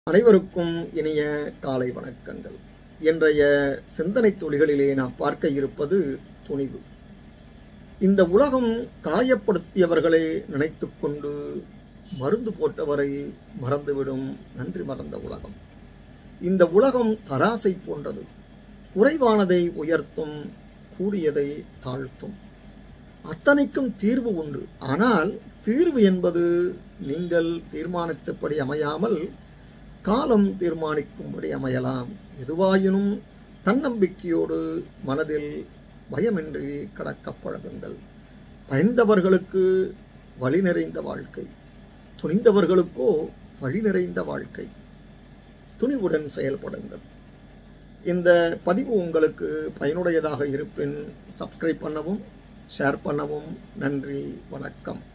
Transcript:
அனைவருக்கும் இனிய காலை வணக்கங்கள் இன்றைய சிந்தனை துளிகளிலே நாம் பார்க்க இருப்பது துணிவு இந்த உலகம் காயப்படுத்தியவர்களை நினைத்துக்கொண்டு மருந்து போட்டவரை மறந்துவிடும் நன்றி மறந்த உலகம் இந்த உலகம் தராசை போன்றது குறைவானதை உயர்த்தும் கூடியதை தாழ்த்தும் அத்தனைக்கும் தீர்வு உண்டு ஆனால் தீர்வு என்பது நீங்கள் தீர்மானித்தபடி அமையாமல் காலம் தீர்மானிக்கும்படி அமையலாம் எதுவாயினும் தன்னம்பிக்கையோடு மனதில் பயமின்றி கடக்கப் பழகுங்கள் பயந்தவர்களுக்கு வழி நிறைந்த வாழ்க்கை துணிந்தவர்களுக்கோ வழி நிறைந்த வாழ்க்கை துணிவுடன் செயல்படுங்கள் இந்த பதிவு உங்களுக்கு பயனுடையதாக இருப்பின் சப்ஸ்கிரைப் பண்ணவும் ஷேர் பண்ணவும் நன்றி வணக்கம்